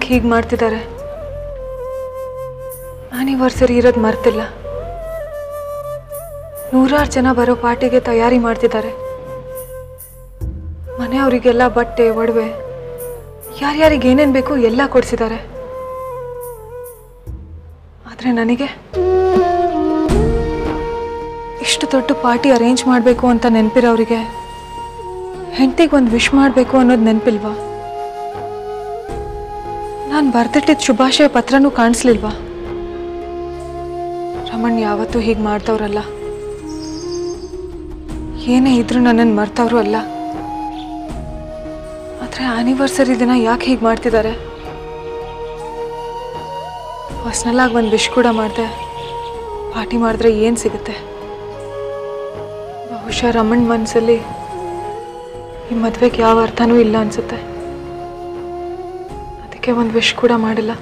ಹೀಗೆ ಮಾಡ್ತಿದ್ದಾರೆ ಆನಿವರ್ಸರಿ ಇರೋದು ಮರ್ತಿಲ್ಲ ನೂರಾರು ಜನ ಬರೋ ಪಾರ್ಟಿಗೆ ತಯಾರಿ ಮಾಡ್ತಿದ್ದಾರೆ ಮನೆಯವರಿಗೆಲ್ಲ ಬಟ್ಟೆ ಒಡವೆ ಯಾರ್ಯಾರಿಗೆ ಏನೇನು ಬೇಕು ಎಲ್ಲ ಕೊಡಿಸಿದ್ದಾರೆ ಆದರೆ ನನಗೆ ಇಷ್ಟು ದೊಡ್ಡ ಪಾರ್ಟಿ ಅರೇಂಜ್ ಮಾಡಬೇಕು ಅಂತ ನೆನಪಿರೋರಿಗೆ ಹೆಂಡತಿಗೆ ಒಂದು ವಿಶ್ ಮಾಡಬೇಕು ಅನ್ನೋದು ನೆನಪಿಲ್ವಾ ನಾನು ಬರ್ದಿಟ್ಟಿದ್ದ ಶುಭಾಶಯ ಪತ್ರನೂ ಕಾಣಿಸ್ಲಿಲ್ವಾ ರಮಣ್ ಯಾವತ್ತೂ ಹೀಗೆ ಮಾಡ್ದವ್ರಲ್ಲ ಏನೇ ಇದ್ರೂ ನನ್ನನ್ನು ಮರ್ತವ್ರು ಅಲ್ಲ ಆದರೆ ಆನಿವರ್ಸರಿ ದಿನ ಯಾಕೆ ಹೀಗೆ ಮಾಡ್ತಿದ್ದಾರೆ ಪರ್ಸ್ನಲ್ ಆಗಿ ಒಂದು ವಿಶ್ ಕೂಡ ಮಾಡಿದೆ ಪಾರ್ಟಿ ಮಾಡಿದ್ರೆ ಏನು ಸಿಗುತ್ತೆ ಬಹುಶಃ ರಮಣ್ ಮನಸ್ಸಲ್ಲಿ ಈ ಮದುವೆಗೆ ಯಾವ ಅರ್ಥನೂ ಇಲ್ಲ ಅನ್ಸುತ್ತೆ ಅದಕ್ಕೆ ಒಂದು ವಿಶ್ ಕೂಡ ಮಾಡಿಲ್ಲ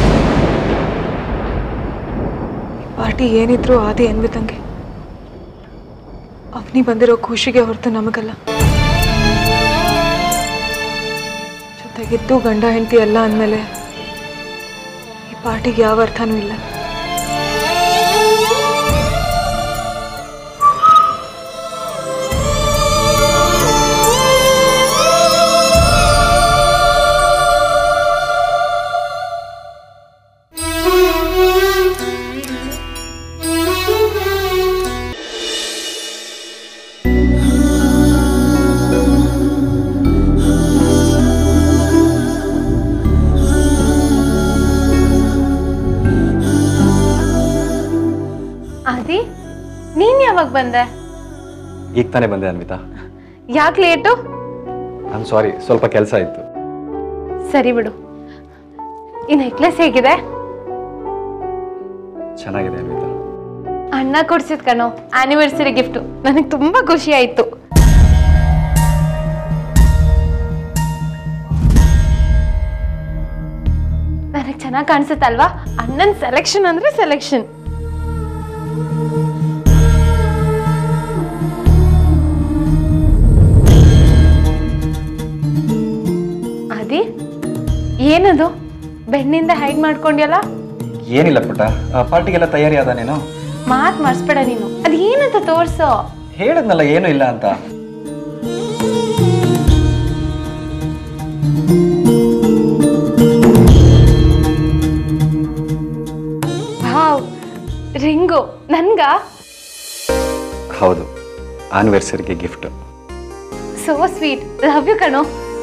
ಈ ಪಾರ್ಟಿ ಏನಿದ್ರು ಆದಿ ಅನ್ಬಿಟ್ಟಂಗೆ ಅವನಿ ಬಂದಿರೋ ಖುಷಿಗೆ ಹೊರತು ನಮಗಲ್ಲ ಜೊತೆಗಿದ್ದು ಗಂಡ ಹೆಂಡತಿ ಎಲ್ಲ ಅಂದಮೇಲೆ ಈ ಪಾರ್ಟಿಗೆ ಯಾವ ಅರ್ಥನೂ ಇಲ್ಲ ಆದಿ ನೀನ್ ಯಾವಾಗ ಬಂದೆ ಈಗ ತಾನೇ ಬಂದೆ ಅನ್ವಿತಾ ಯಾಕೆ ಲೇಟು ಐಮ್ ಸಾರಿ ಸ್ವಲ್ಪ ಕೆಲಸ ಇತ್ತು ಸರಿ ಬಿಡು ಈ ನೆಕ್ಲೆಸ್ ಹೇಗಿದೆ ಚೆನ್ನಾಗಿದೆ ಅನ್ವಿತಾ ಅಣ್ಣ ಕೊಡ್ಸಿದ್ ಕಣೋ ಆನಿವರ್ಸರಿ ಗಿಫ್ಟು ನನಗೆ ತುಂಬಾ ಖುಷಿ ಆಯ್ತು ನನಗೆ ಚೆನ್ನಾಗಿ ಕಾಣಿಸುತ್ತಲ್ವಾ ಅಣ್ಣನ ಸೆಲೆಕ್ಷನ್ ಅಂದ್ರೆ ಸೆಲೆಕ್ಷನ್ ಅದಿ ಏನದು ಬೆನ್ನಿಂದ ಹೈಡ್ ಮಾಡ್ಕೊಂಡ್ಯಲ್ಲ ಏನಿಲ್ಲ ಪುಟ್ಟ ಪಾರ್ಟಿಗೆಲ್ಲ ತಯಾರಿ ಆದ ನೀನು ಮಾತ್ ಮರ್ಸ್ಬೇಡ ನೀನು ಅದ್ ಏನಂತ ತೋರ್ಸೋ ಹೇಳದ್ನಲ್ಲ ಏನೂ ಇಲ್ಲ ಅಂತ ವಾವ್ ರಿಂಗು ನನ್ಗ ಹೌದು ಆನಿವರ್ಸರಿಗೆ gift so sweet love you ಕಣೋ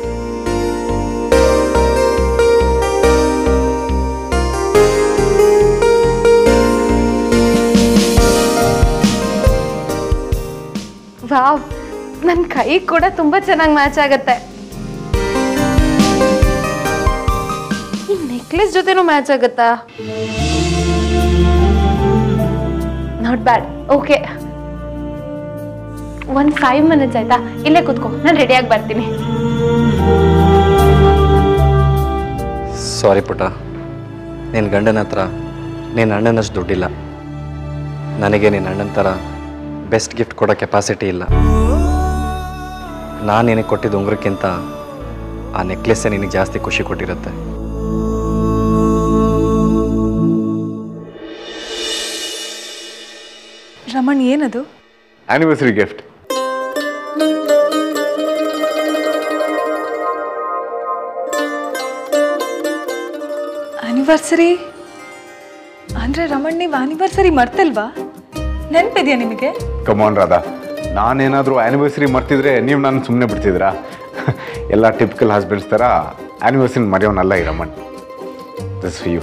ವಾವ್ ನನ್ನ ಕೈ ಕೂಡ ತುಂಬಾ ಚೆನ್ನಾಗಿ ಮ್ಯಾಚ್ ಆಗತ್ತೆ ಈ ನೆಕ್ಲೆಸ್ ಜೊತೆನೂ ಮ್ಯಾಚ್ ಆಗತ್ತಾ ನಾಟ್ ಬ್ಯಾಡ್ ಓಕೆ ಒಂದ್ ಫೈವ್ ಮಿನಿಟ್ಸ್ ಆಯ್ತಾ ಇಲ್ಲೇ ಕೂತ್ಕೋ ನಾನು ರೆಡಿಯಾಗಿ ಬರ್ತೀನಿ ಸಾರಿ ಪುಟ್ಟ ನಿನ್ನ ಗಂಡನ ಹತ್ರ ನಿನ್ನ ಅಣ್ಣನಷ್ಟು ದುಡ್ಡಿಲ್ಲ ನನಗೆ ನಿನ್ನ ಅಣ್ಣನ ಥರ ಬೆಸ್ಟ್ ಗಿಫ್ಟ್ ಕೊಡೋ ಕೆಪಾಸಿಟಿ ಇಲ್ಲ ನಾನು ನಿನಗೆ ಕೊಟ್ಟಿದ್ದ ಉಂಗುರಕ್ಕಿಂತ ಆ ನೆಕ್ಲೆಸ್ಸೇ ನಿನಗೆ ಜಾಸ್ತಿ ಖುಷಿ ಕೊಟ್ಟಿರುತ್ತೆ ರಮಣ್ ಏನದು ಆನಿವರ್ಸರಿ ಗಿಫ್ಟ್ ಆನಿವರ್ಸರಿ ಅಂದ್ರೆ ರಮಣ್ ನೀವು ಆನಿವರ್ಸರಿ ಮರ್ತಲ್ವಾ ನೆನಪಿದ್ಯಾ ನಿಮಗೆ ಕಮಾನ್ ರಾಧಾ ನಾನೇನಾದರೂ ಆ್ಯನಿವರ್ಸರಿ ಮರ್ತಿದ್ರೆ ನೀವು ನಾನು ಸುಮ್ಮನೆ ಬಿಡ್ತಿದ್ರಾ ಎಲ್ಲ ಟಿಪಿಕಲ್ ಹಸ್ಬೆಂಡ್ಸ್ ಥರ ಆ್ಯನಿವರ್ಸರಿ ಮರೆಯೋನಲ್ಲ ಈ ರಮಣ್ ದಿಸ್ ಯು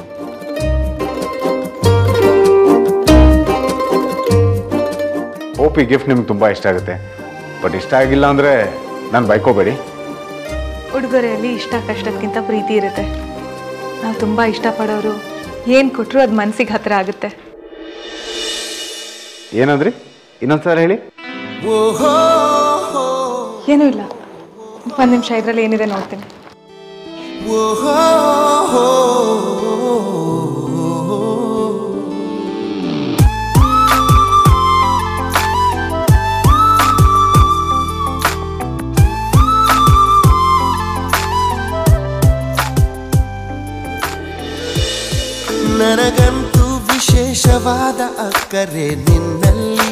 ಹೋಪ್ ಈ ಗಿಫ್ಟ್ ನಿಮ್ಗೆ ತುಂಬ ಇಷ್ಟ ಆಗುತ್ತೆ ಬಟ್ ಇಷ್ಟ ಆಗಿಲ್ಲ ಅಂದರೆ ನಾನು ಬೈಕೋಬೇಡಿ ಉಡುಗೊರೆಯಲ್ಲಿ ಇಷ್ಟ ಕಷ್ಟಕ್ಕಿಂತ ಪ್ರೀತಿ ಇರುತ್ತೆ ನಾವು ತುಂಬ ಇಷ್ಟಪಡೋರು ಏನು ಕೊಟ್ಟರು ಅದು ಮನಸ್ಸಿಗೆ ಹತ್ರ ಆಗುತ್ತೆ ಏನಂದ್ರಿ ಇನ್ನೊಂದ್ಸಲ ಹೇಳಿ ಏನೂ ಇಲ್ಲ ಒಂದು ನಿಮಿಷ ಇದರಲ್ಲಿ ಏನಿದೆ ನೋಡ್ತೀನಿ ಸಕ್ಕರೆ ನಿನ್ನಲ್ಲಿ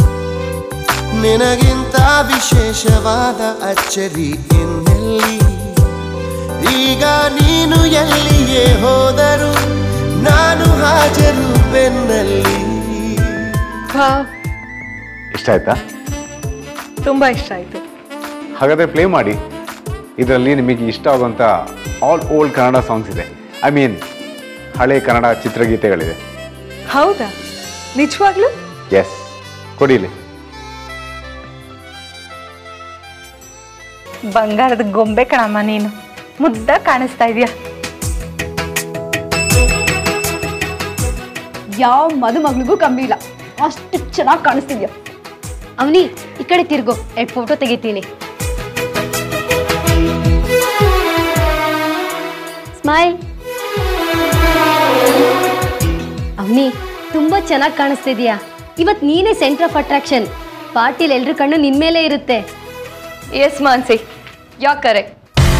ನಿನಗಿಂತ ವಿಶೇಷವಾದ ಅಚ್ಚರಿ ಇನ್ನೆಲ್ಲಿ ಈಗ ನೀನು ಎಲ್ಲಿಯೇ ಹೋದರು ನಾನು ಹಾಜರು ಬೆನ್ನಲ್ಲಿ ವಾವ್ ಇಷ್ಟ ಆಯ್ತಾ ತುಂಬ ಇಷ್ಟ ಆಯಿತು ಹಾಗಾದರೆ ಪ್ಲೇ ಮಾಡಿ ಇದರಲ್ಲಿ ನಿಮಗೆ ಇಷ್ಟ ಆಗುವಂಥ ಆಲ್ ಓಲ್ಡ್ ಕನ್ನಡ ಸಾಂಗ್ಸ್ ಇದೆ ಐ ಮೀನ್ ಹಳೆ ಕನ್ನಡ ಚಿತ್ರಗೀತೆಗಳಿದೆ ಹೌದಾ ನಿಜವಾಗ್ಲೂ ಎಸ್ ಕೊಡಿಲಿ ಬಂಗಾರದ ಗೊಂಬೆ ಕಣಮ್ಮ ನೀನು ಮುದ್ದ ಕಾಣಿಸ್ತಾ ಇದೆಯಾ ಯಾವ ಮದುಮಗಳಿಗೂ ಕಮ್ಮಿ ಇಲ್ಲ ಅಷ್ಟು ಚೆನ್ನಾಗಿ ಕಾಣಿಸ್ತಿದ್ಯಾ ಅವನಿ ಈ ಕಡೆ ತಿರ್ಗೋ ಎರಡು ಫೋಟೋ ತೆಗಿತೀನಿ ಸ್ಮೈಲ್ ಅವನಿ ತುಂಬಾ ಚೆನ್ನಾಗಿ ಕಾಣಿಸ್ತಿದ್ಯಾ ಇವತ್ ನೀನೇ ಸೆಂಟರ್ ಆಫ್ ಅಟ್ರಾಕ್ಷನ್ ಪಾರ್ಟಿಲಿ ಎಲ್ರ ಕಣ್ಣು ನಿನ್ ಮೇಲೆ ಇರುತ್ತೆ ಎಸ್ ಮಾನ್ಸಿ ಯಾ ಕರೆಕ್ಟ್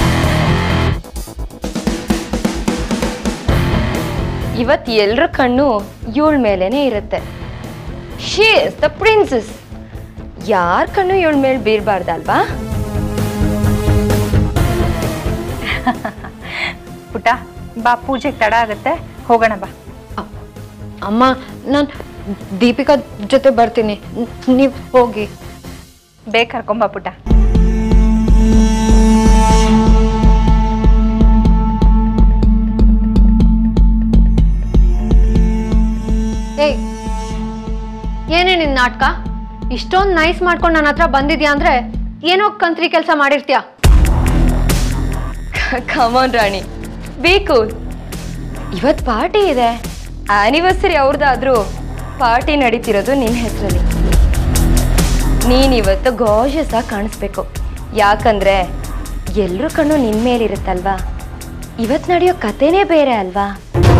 ಇವತ್ತು ಎಲ್ರ ಕಣ್ಣು ಇವಳ ಮೇಲೇನೆ ಇರುತ್ತೆ ಶಿ ಇಸ್ ದ ಪ್ರಿನ್ಸಸ್ ಯಾರ ಕಣ್ಣು ಇವಳ ಮೇಲೆ ಬೀರಬಾರ್ದಲ್ವಾ ಪುಟ್ಟ ಬಾ ಪೂಜೆಗೆ ತಡ ಆಗುತ್ತೆ ಹೋಗೋಣ ಬಾ ಅಮ್ಮ ನಾನು ದೀಪಿಕಾ ಜೊತೆ ಬರ್ತೀನಿ ನೀವು ಹೋಗಿ ಬೇಗ ಕರ್ಕೊಂಬಾ ಪುಟ್ಟ ಏಯ್ ಏನೇ ನಿನ್ ನಾಟಕ ಇಷ್ಟೊಂದು ನೈಸ್ ಮಾಡ್ಕೊಂಡು ನನ್ನ ಹತ್ರ ಬಂದಿದ್ಯಾ ಅಂದ್ರೆ ಏನೋ ಕಂತ್ರಿ ಕೆಲಸ ಮಾಡಿರ್ತೀಯ ಕಮಾನ್ ರಾಣಿ ಬೇಕು ಇವತ್ತು ಪಾರ್ಟಿ ಇದೆ ಆನಿವರ್ಸರಿ ಅವ್ರದ್ದಾದ್ರೂ ಪಾರ್ಟಿ ನಡೀತಿರೋದು ನಿನ್ನ ಹೆಸರಲ್ಲಿ ನೀನಿವತ್ತು ಗಾಷಸ್ ಆಗಿ ಕಾಣಿಸ್ಬೇಕು ಯಾಕಂದ್ರೆ ಎಲ್ರ ಕಣ್ಣು ನಿನ್ನ ಮೇಲಿರುತ್ತಲ್ವಾ ಇವತ್ತು ನಡೆಯೋ ಕಥೆನೇ ಬೇರೆ ಅಲ್ವಾ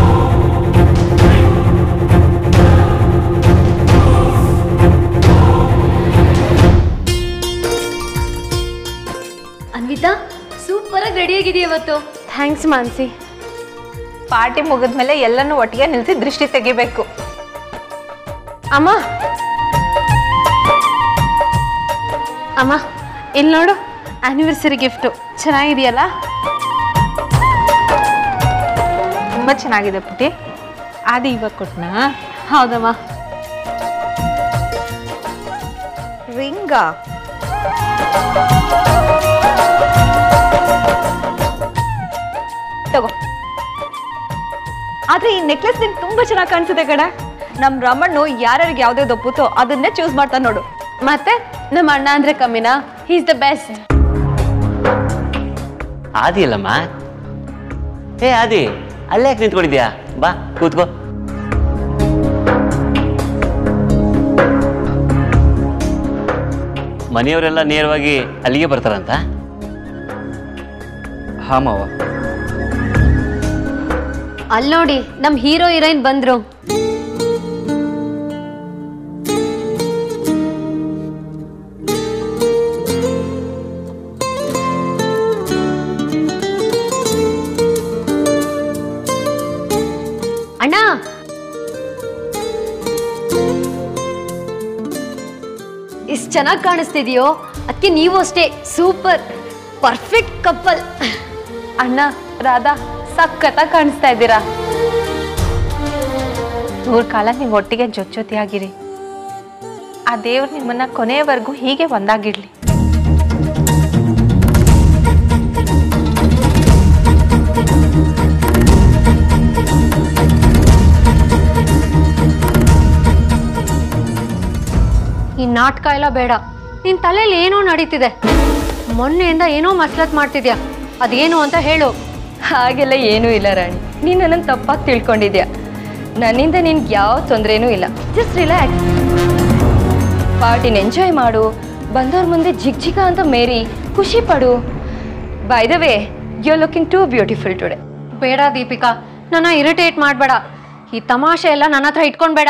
ಅನ್ವಿತಾ ಸೂಪರ್ ಆಗಿ ರೆಡಿ ಆಗಿದೆಯಾ ಇವತ್ತು ಥ್ಯಾಂಕ್ಸ್ ಮಾನ್ಸಿ ಪಾರ್ಟಿ ಮುಗಿದ್ಮೇಲೆ ಎಲ್ಲನೂ ಒಟ್ಟಿಗೆ ನಿಲ್ಸಿ ದೃಷ್ಟಿ ತೆಗಿಬೇಕು ಅಮ್ಮ ಅಮ್ಮ ಇಲ್ಲಿ ನೋಡು ಆನಿವರ್ಸರಿ ಗಿಫ್ಟು ಚೆನ್ನಾಗಿದೆಯಲ್ಲ ತುಂಬ ಚೆನ್ನಾಗಿದೆ ಪುಟಿ ಆದಿ ಇವಾಗ ಕೊಟ್ನಾ ಹೌದಮ್ಮ ರಿಂಗಾ ತಗೋ ಆದ್ರೆ ಈ ನೆಕ್ಲೆಸ್ ನಿನ್ ತುಂಬಾ ಚೆನ್ನಾಗಿ ಕಾಣಿಸುತ್ತೆ ಕಣ ನಮ್ ರಮಣ್ಣು ಯಾರ್ಯಾರಿಗೆ ಯಾವ್ದೇ ಒಪ್ಪುತ್ತೋ ಅದನ್ನೇ ಚೂಸ್ ಮಾಡ್ತಾ ನೋಡು ಮತ್ತೆ ನಮ್ಮ ಅಣ್ಣ ಅಂದ್ರೆ ಕಮ್ಮಿನಾ ಈಸ್ ದ ಬೆಸ್ಟ್ ಆದಿ ಅಲ್ಲಮ್ಮ ಏ ಆದಿ ಅಲ್ಲೇ ಯಾಕೆ ನಿಂತ್ಕೊಂಡಿದ್ಯಾ ಬಾ ಕೂತ್ಕೋ ಮನೆಯವರೆಲ್ಲ ನೇರವಾಗಿ ಅಲ್ಲಿಗೆ ಬರ್ತಾರಂತ ಹಾಂ ಮಾವ ಅಲ್ಲಿ ನೋಡಿ ನಮ್ ಹೀರೋ ಹೀರೋಯಿನ್ ಬಂದ್ರು ಅಣ್ಣ ಇಷ್ಟು ಚೆನ್ನಾಗಿ ಕಾಣಿಸ್ತಿದ್ಯೋ ಅದಕ್ಕೆ ನೀವು ಅಷ್ಟೇ ಸೂಪರ್ ಪರ್ಫೆಕ್ಟ್ ಕಪ್ಪಲ್ ಅಣ್ಣ ರಾಧಾ ಸಖತ್ತಾಗಿ ಕಾಣಿಸ್ತಾ ಇದ್ದೀರಾ ನೂರು ಕಾಲ ನೀವು ಒಟ್ಟಿಗೆ ಜೊತೆಯಾಗಿರಿ ಆ ದೇವ್ರು ನಿಮ್ಮನ್ನ ಕೊನೆಯವರೆಗೂ ಹೀಗೆ ಒಂದಾಗಿಡ್ಲಿ ಈ ನಾಟಕ ಎಲ್ಲ ಬೇಡ ನಿನ್ ತಲೆಯಲ್ಲಿ ಏನೋ ನಡೀತಿದೆ ಮೊನ್ನೆಯಿಂದ ಏನೋ ಮಸ್ಲತ್ ಮಾಡ್ತಿದ್ಯಾ ಅದೇನು ಅಂತ ಹೇಳು ಹಾಗೆಲ್ಲ ಏನೂ ಇಲ್ಲ ರಾಣಿ ನೀನು ನನ್ನನ್ನು ತಪ್ಪಾಗಿ ತಿಳ್ಕೊಂಡಿದ್ಯಾ ನನ್ನಿಂದ ನಿನ್ಗೆ ಯಾವ ತೊಂದರೆನೂ ಇಲ್ಲ ಜಸ್ಟ್ ರಿಲ್ಯಾಕ್ಸ್ ಪಾರ್ಟಿನ ಎಂಜಾಯ್ ಮಾಡು ಬಂದವ್ರ ಮುಂದೆ ಜಿಗ್ ಜಿಗ ಅಂತ ಮೇರಿ ಖುಷಿ ಪಡು by the way you are looking too beautiful today ಬೇಡ ದೀಪಿಕಾ ನನ್ನ ಇರಿಟೇಟ್ ಮಾಡಬೇಡ ಈ ತಮಾಷೆ ಎಲ್ಲ ನನ್ನ ಹತ್ರ ಇಟ್ಕೊಂಡ್ಬೇಡ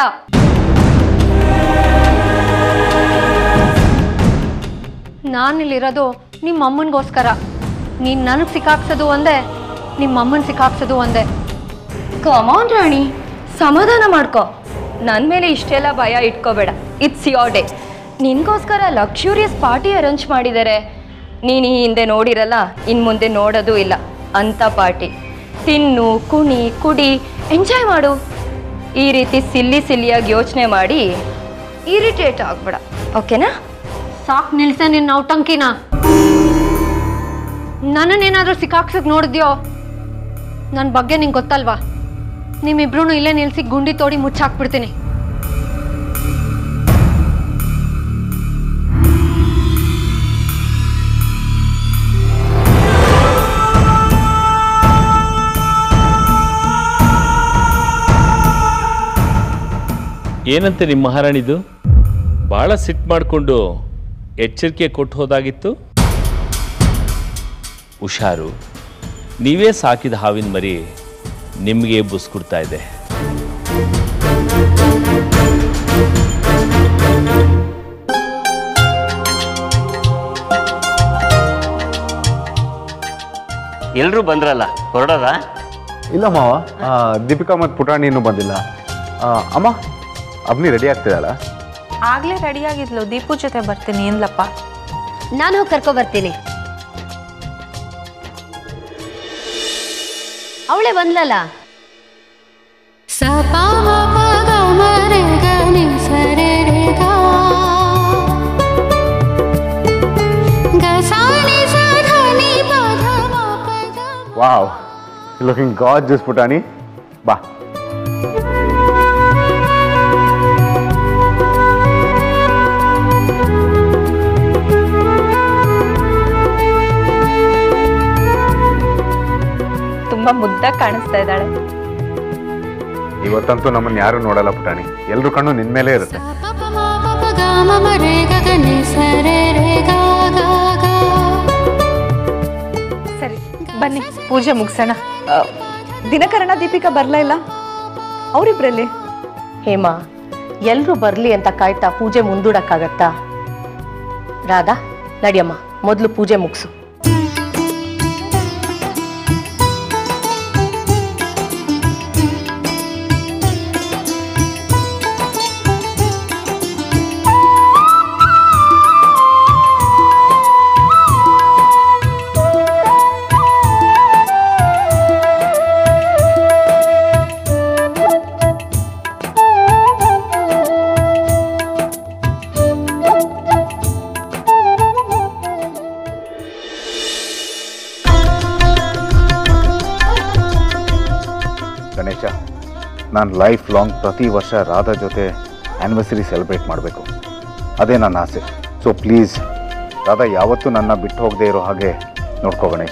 ನಾನಿಲ್ಲಿರೋದು ನಿಮ್ಮ ಅಮ್ಮನಿಗೋಸ್ಕರ ನೀನು ನನಗೆ ಸಿಕ್ಕಾಕ್ಸೋದು ಒಂದೇ ನಿಮ್ಮ ಅಮ್ಮನ ಸಿಕ್ಕಾಕ್ಸೋದು ಒಂದೇ ಕಮಾನ್ ರಾಣಿ ಸಮಾಧಾನ ಮಾಡ್ಕೊ ನನ್ನ ಮೇಲೆ ಇಷ್ಟೆಲ್ಲ ಭಯ ಇಟ್ಕೋಬೇಡ ಇಟ್ಸ್ ಯೋರ್ ಡೇ ನಿನಗೋಸ್ಕರ ಲಕ್ಸುರಿಯಸ್ ಪಾರ್ಟಿ ಅರೇಂಜ್ ಮಾಡಿದ್ದಾರೆ ನೀನು ಈ ಹಿಂದೆ ನೋಡಿರಲ್ಲ ಇನ್ನು ಮುಂದೆ ನೋಡೋದು ಇಲ್ಲ ಅಂಥ ಪಾರ್ಟಿ ತಿನ್ನು ಕುಣಿ ಕುಡಿ ಎಂಜಾಯ್ ಮಾಡು ಈ ರೀತಿ ಸಿಲ್ಲಿ ಸಿಲ್ಲಿಯಾಗಿ ಯೋಚನೆ ಮಾಡಿ ಇರಿಟೇಟ್ ಆಗ್ಬೇಡ ಓಕೆನಾ ಸಾಕು ನಿಲ್ಸೆ ನಿನ್ನ ನೌಟಂಕಿನ ನನ್ನನ್ನೇನಾದ್ರೂ ಸಿಕ್ಕಾಕ್ಸಕ್ ನೋಡಿದ್ಯೋ ನನ್ನ ಬಗ್ಗೆ ನಿಂಗೆ ಗೊತ್ತಲ್ವಾ ನಿಮ್ಮಿಬ್ರು ಇಲ್ಲೇ ನಿಲ್ಸಿ ಗುಂಡಿ ತೋಡಿ ಮುಚ್ಚಾಕ್ಬಿಡ್ತೀನಿ ಏನಂತೆ ನಿಮ್ಮ ಮಹಾರಾಣಿದು ಭಾಳ ಸಿಟ್ಟು ಮಾಡಿಕೊಂಡು ಎಚ್ಚರಿಕೆ ಕೊಟ್ಟು ಹೋದಾಗಿತ್ತು ಹುಷಾರು ನೀವೇ ಸಾಕಿದ ಹಾವಿನ ಮರಿ ನಿಮಗೆ ಬುಸ್ಕೊಡ್ತಾ ಇದೆ ಎಲ್ಲರೂ ಬಂದ್ರಲ್ಲ ಹೊರಡೋದಾ ಇಲ್ಲ ಮಾವ ಆ, ದೀಪಿಕಾ ಮತ್ತು ಪುಟಾಣಿ ಇನ್ನೂ ಬಂದಿಲ್ಲ ಆ, ಅಮ್ಮ ಅಬ್ನಿ ರೆಡಿ ಆಗ್ತಿದ್ದಾಳ ಆಗ್ಲೇ ರೆಡಿ ಆಗಿದ್ಲು ದೀಪು ಜೊತೆ ಬರ್ತೀನಿ ಏನ್ಲಪ್ಪ ನಾನು ಹೋಗಿ ಕರ್ಕೊ ಬರ್ತೀನಿ ಅವಳೇ ಬಂದ್ಲಲ್ಲ ಸ ಪ ಮ ಪ ಗ ಮ ರೆ ಗ ನಿ ಸ ರೆ ರೆ ಗ ಗ ಸ ನಿ ಸ ಧ ನಿ ಪ ಧ ಮ ಪ ಗ ಮ ವಾವ್ ಲುಕಿಂಗ್ ಗಾರ್ಜಸ್ ಪುಟಾಣಿ ಬಾ ತುಂಬಾ ಮುದ್ದಾಗಿ ಕಾಣಿಸ್ತಾ ಇದ್ದಾಳೆ ಇವತ್ತಂತೂ ನಮ್ಮನ್ನ ಯಾರು ನೋಡಲ್ಲ ಪುಟಾಣಿ ಎಲ್ರ ಕಣ್ಣು ನಿನ್ ಮೇಲೆ ಇರುತ್ತೆ ಪ ಪ ಮ ಪ ಪ ಗ ಮ ಮ ರೆ ಗ ಗ ನಿ ಸ ರೆ ರೆ ಗ ಗ ಗ ಸರಿ ಬನ್ನಿ ಪೂಜೆ ಮುಗಿಸೋಣ ದಿನಕರಣ ದೀಪಿಕಾ ಬರ್ಲಾ ಇಲ್ಲ ಅವರಿಬ್ರಲ್ಲಿ ಹೇಮಾ ಎಲ್ರೂ ಬರ್ಲಿ ಅಂತ ಕಾಯ್ತಾ ಪೂಜೆ ಮುಂದೂಡಕ್ಕಾಗತ್ತಾ ರಾಧಾ ನಡಿಯಮ್ಮ ಮೊದಲು ಪೂಜೆ ಮುಗಿಸು ಗಣೇಶ ನಾನು ಲೈಫ್ ಲಾಂಗ್ ಪ್ರತಿ ವರ್ಷ ರಾಧಾ ಜೊತೆ ಆ್ಯನಿವರ್ಸರಿ ಸೆಲೆಬ್ರೇಟ್ ಮಾಡಬೇಕು ಅದೇ ನನ್ನ ಆಸೆ ಸೊ ಪ್ಲೀಸ್ ರಾಧಾ ಯಾವತ್ತೂ ನನ್ನ ಬಿಟ್ಟು ಹೋಗದೆ ಇರೋ ಹಾಗೆ ನೋಡ್ಕೋ ಗಣೇಶ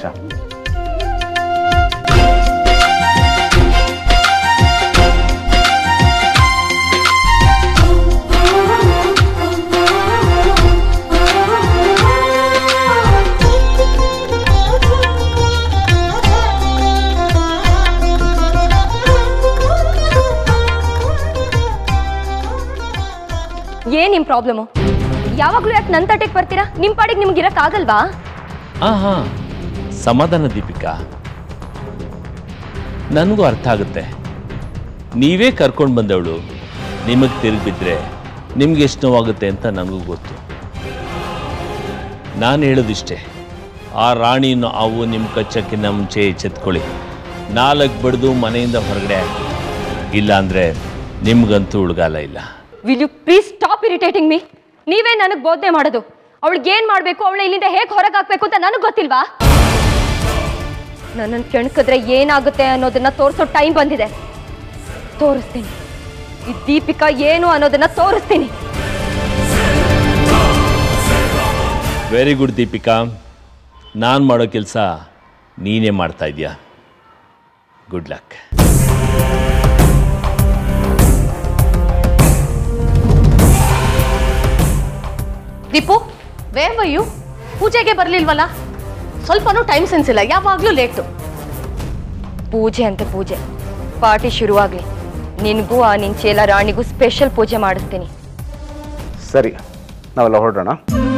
ಏನ್ ನಿಮ್ ಪ್ರಾಬ್ಲಮು ಯಾವಾಗ್ಲೂ ಯಾಕೆ ನನ್ನ ತಟ್ಟೆಗೆ ಬರ್ತೀರಾ ನಿಮ್ ಪಾಡಿಗೆ ನಿಮ್ಗೆ ಇರಕ್ಕಾಗಲ್ವಾ ಹಾಂ ಹಾಂ ಸಮಾಧಾನ ದೀಪಿಕಾ ನನಗೂ ಅರ್ಥ ಆಗುತ್ತೆ ನೀವೇ ಕರ್ಕೊಂಡು ಬಂದವಳು ನಿಮಗೆ ತಿರುಗಿಬಿದ್ರೆ ನಿಮ್ಗೆ ಎಷ್ಟು ನೋವಾಗುತ್ತೆ ಅಂತ ನನಗೂ ಗೊತ್ತು ನಾನು ಹೇಳೋದಿಷ್ಟೇ ಆ ರಾಣಿನ ಅವು ನಿಮ್ಮ ಕಚ್ಚಕ್ಕಿಂತ ಮುಂಚೆ ಎಚ್ಚೆತ್ಕೊಳ್ಳಿ ನಾಲ್ಕು ಬಡ್ದು ಮನೆಯಿಂದ ಹೊರಗಡೆ ಹಾಕಿ ಇಲ್ಲಾಂದರೆ ನಿಮ್ಗಂತೂ ಉಳ್ಗಾಲ ಇಲ್ಲ will you please stop irritating me ನೀವೇ ನನಗೆ ಬೋಧನೆ ಮಾಡೋದು ಅವಳಿಗೆ ಏನ್ ಮಾಡಬೇಕು ಅವಳನ್ನ ಇಲ್ಲಿಂದ ಹೇಗೆ ಹೊರಗೆ ಹಾಕ್ಬೇಕು ಅಂತ ನನಗೆ ಗೊತ್ತಿಲ್ವಾ ನನ್ನನ್ನು ಕೆಣಕಿದ್ರೆ ಏನಾಗುತ್ತೆ ಅನ್ನೋದನ್ನ ತೋರಿಸೋ ಟೈಮ್ ಬಂದಿದೆ ತೋರಿಸ್ತೀನಿ ಈ ದೀಪಿಕಾ ಏನು ಅನ್ನೋದನ್ನ ತೋರಿಸ್ತೀನಿ ವೆರಿ ಗುಡ್ ದೀಪಿಕಾ ನಾನು ಮಾಡೋ ಕೆಲಸ ನೀನೇ ಮಾಡ್ತಾ ಇದೀಯಾ good luck Deepu where you ಪೂಜೆಗೆ ಬರ್ಲಿಲ್ವಲ್ಲ ಸ್ವಲ್ಪನೂ ಟೈಮ್ ಸೆನ್ಸ್ ಇಲ್ಲ ಯಾವಾಗ್ಲೂ ಲೇಟು ಪೂಜೆ ಅಂತ ಪೂಜೆ ಪಾರ್ಟಿ ಶುರುವಾಗ್ಲಿ ನಿನಗೂ ಆ ನಿಂಚೆಲ್ಲ ರಾಣಿಗೂ ಸ್ಪೆಷಲ್ ಪೂಜೆ ಮಾಡಿಸ್ತೀನಿ ಸರಿ ನಾವೆಲ್ಲ ಹೊರಡೋಣ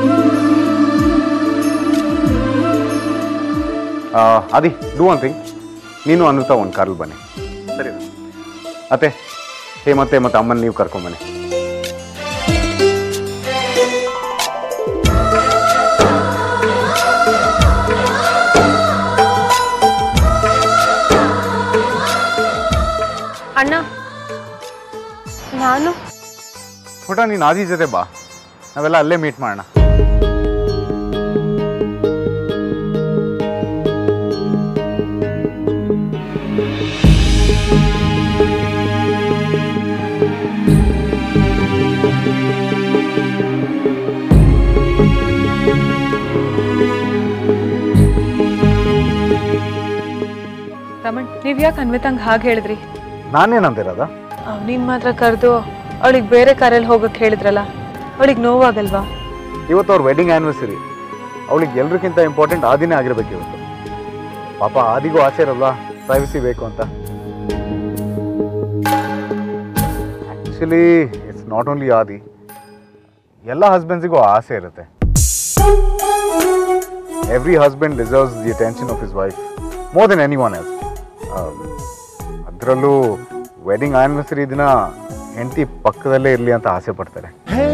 ಆ, ಆದಿ ಡೂ ಒನ್ ಥಿಂಗ್ ನೀನು ಅನ್ನುತ್ತಾ ಒಂದು ಕಾರಲ್ಲಿ ಬನ್ನಿ ಸರಿ ಅತ್ತೆ ಹೇಮಂತೆ ಮತ್ತು ಅಮ್ಮನ ನೀವು ಕರ್ಕೊಂಬನ್ನಿ ಅಣ್ಣ ನಾನು ಪುಟ ನೀನು ಆದಿ ಜೊತೆ ಬಾ ನಾವೆಲ್ಲ ಅಲ್ಲೇ ಮೀಟ್ ಮಾಡೋಣ ರಮಣ್ ನೀವ್ ಯಾಕೆ ಅನ್ವಿತಂಗ್ ಹಾಗೆ ಹೇಳಿದ್ರಿ ನಾನೇನಂದಿರೋದ ನೀನ್ ಮಾತ್ರ ಕರೆದು ಅವಳಿಗೆ ಬೇರೆ ಕಾರಲ್ಲಿ ಹೋಗಕ್ ಹೇಳಿದ್ರಲ್ಲ ಅವಳಿಗೆ ನೋವಾಗಲ್ವಾ ಇವತ್ತು ಅವ್ರ ವೆಡ್ಡಿಂಗ್ ಆ್ಯನಿವರ್ಸರಿ ಅವಳಿಗೆ ಎಲ್ರಿಗಿಂತ ಇಂಪಾರ್ಟೆಂಟ್ ಆದಿನೇ ಆಗಿರ್ಬೇಕು ಇವತ್ತು ಪಾಪ ಆದಿಗೂ ಆಸೆ ಇರಲ್ವಾ ಪ್ರೈವಸಿ ಬೇಕು ಅಂತ ಆ್ಯಕ್ಚುಲಿ ಇಟ್ಸ್ ನಾಟ್ ಓನ್ಲಿ ಆದಿ ಎಲ್ಲ ಹಸ್ಬೆಂಡ್ಸಿಗೂ ಆಸೆ ಇರುತ್ತೆ every husband deserves the attention of his wife more than any one else ಅದರಲ್ಲೂ ವೆಡ್ಡಿಂಗ್ ಆ್ಯನಿವರ್ಸರಿ ದಿನ ಹೆಂಡತಿ ಪಕ್ಕದಲ್ಲೇ ಇರಲಿ ಅಂತ ಆಸೆ ಪಡ್ತಾರೆ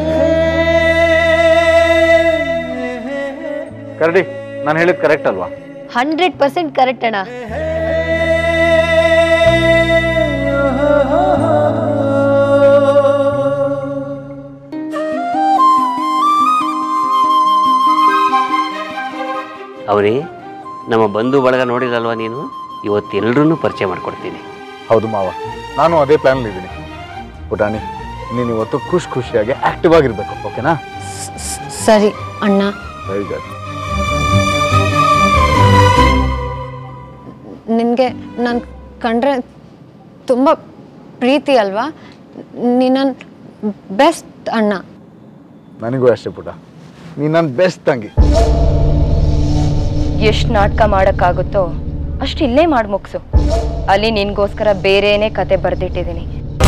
ಕರಡಿ ನಾನು ಹೇಳಿದ್ ಕರೆಕ್ಟ್ ಅಲ್ವಾ ಹಂಡ್ರೆಡ್ ಪರ್ಸೆಂಟ್ ಕರೆಕ್ಟ್ ಅಣ್ಣ ಅವರೇ ನಮ್ಮ ಬಂಧು ಬಳಗ ನೋಡಿರಲ್ವಾ ನೀನು ಇವತ್ತೆಲ್ಲರೂ ಪರಿಚಯ ಮಾಡ್ಕೊಡ್ತೀನಿ ಹೌದು ಮಾವ ನಾನು ಅದೇ ಪ್ಲಾನ್ ಇದ್ದೀನಿ ಪುಟಾಣಿ ನೀನು ಇವತ್ತು ಖುಷಿ ಖುಷಿಯಾಗಿ ಆಕ್ಟಿವ್ ಆಗಿರ್ಬೇಕು ಓಕೆನಾ ಸರಿ ಅಣ್ಣ ವೆರಿ ಗುಡ್ ನಿನಗೆ ನಾನು ಕಂಡ್ರೆ ತುಂಬ ಪ್ರೀತಿ ಅಲ್ವಾ ನೀನು ನನ್ನ ಬೆಸ್ಟ್ ಅಣ್ಣ ನನಗೂ ಅಷ್ಟೇ ಪುಟ ನೀನು ನನ್ನ ಬೆಸ್ಟ್ ತಂಗಿ ಎಷ್ಟು ನಾಟಕ ಮಾಡೋಕ್ಕಾಗುತ್ತೋ ಅಷ್ಟು ಇಲ್ಲೇ ಮಾಡಿ ಮುಗಿಸು ಅಲ್ಲಿ ನಿನ್ಗೋಸ್ಕರ ಬೇರೆನೇ ಕತೆ ಬರೆದಿಟ್ಟಿದ್ದೀನಿ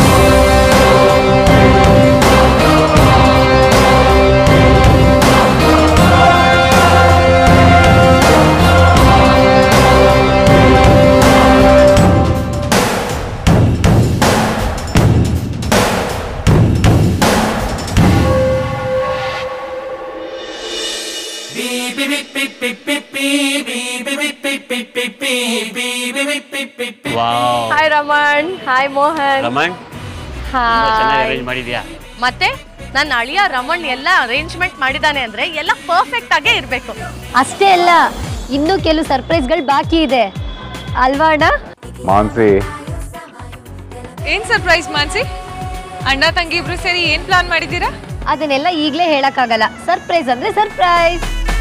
wow hi Raman hi Mohan Raman ತುಂಬಾ ಚೆನ್ನಾಗಿ ಅರೇಂಜ್ ಮಾಡಿದ್ಯಾ ಮತ್ತೆ ನನ್ನ ಅಳಿಯ ರಮಣ್ ಎಲ್ಲ ಅರೇಂಜ್ಮೆಂಟ್ ಮಾಡಿದಾನೆ ಅಂದ್ರೆ ಎಲ್ಲ ಪರ್ಫೆಕ್ಟ್ ಆಗೇ ಇರಬೇಕು ಅಷ್ಟೇ ಅಲ್ಲ ಇನ್ನೂ ಕೆಲವು ಸರ್ಪ್ರೈಸ್ಗಳು ಬಾಕಿ ಇದೆ ಅಲ್ವಾ ಅಣ್ಣ ಮಾನ್ಸಿ ಏನ್ ಸರ್ಪ್ರೈಸ್ ಮಾನ್ಸಿ ಅಣ್ಣ ತಂಗಿ ಇಬ್ರು ಸೇರಿ ಏನ್ ಪ್ಲಾನ್ ಮಾಡಿದ್ದೀರಾ ಅದನ್ನೆಲ್ಲ ಈಗಲೇ ಹೇಳಕ್ಕಾಗಲ್ಲ ಸರ್ಪ್ರೈಸ್ ಅಂದ್ರೆ ಸರ್ಪ್ರೈಸ್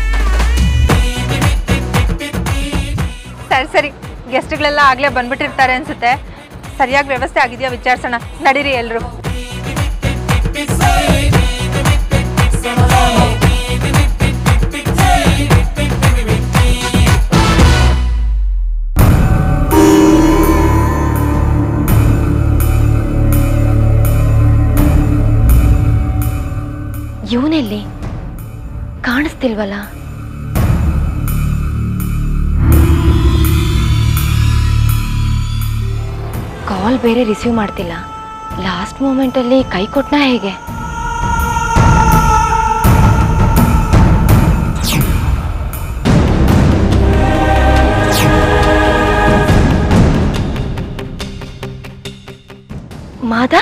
ಸರಿ ಸರಿ ಗೆಸ್ಟ್ಗಳೆಲ್ಲ ಆಗ್ಲೇ ಬಂದ್ಬಿಟ್ಟಿರ್ತಾರೆ ಅನ್ಸುತ್ತೆ ಸರಿಯಾಗಿ ವ್ಯವಸ್ಥೆ ಆಗಿದೆಯಾ ವಿಚಾರಿಸೋಣ ನಡೀರಿ ಎಲ್ರು ಇವನೆಲ್ಲಿ ಕಾಣಿಸ್ತಿಲ್ವಲ್ಲ ಕಾಲ್ ಬೇರೆ ರಿಸೀವ್ ಮಾಡ್ತಿಲ್ಲ ಲಾಸ್ಟ್ ಮೂಮೆಂಟಲ್ಲಿ ಕೈ ಕೊಟ್ನಾ ಹೇಗೆ ಮಾದ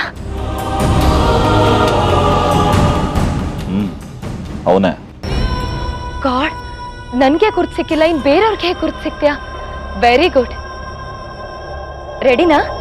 ಅವನೇ ಗಾಡ್ ನನಗೆ ಗುರ್ತು ಸಿಕ್ಕಿಲ್ಲ ಇನ್ನು ಬೇರೆಯವ್ರಿಗೆ ಹೇಗೆ ಗುರ್ತು ಸಿಕ್ತ್ಯಾ ವೆರಿ ಗುಡ್ ರೆಡಿನಾ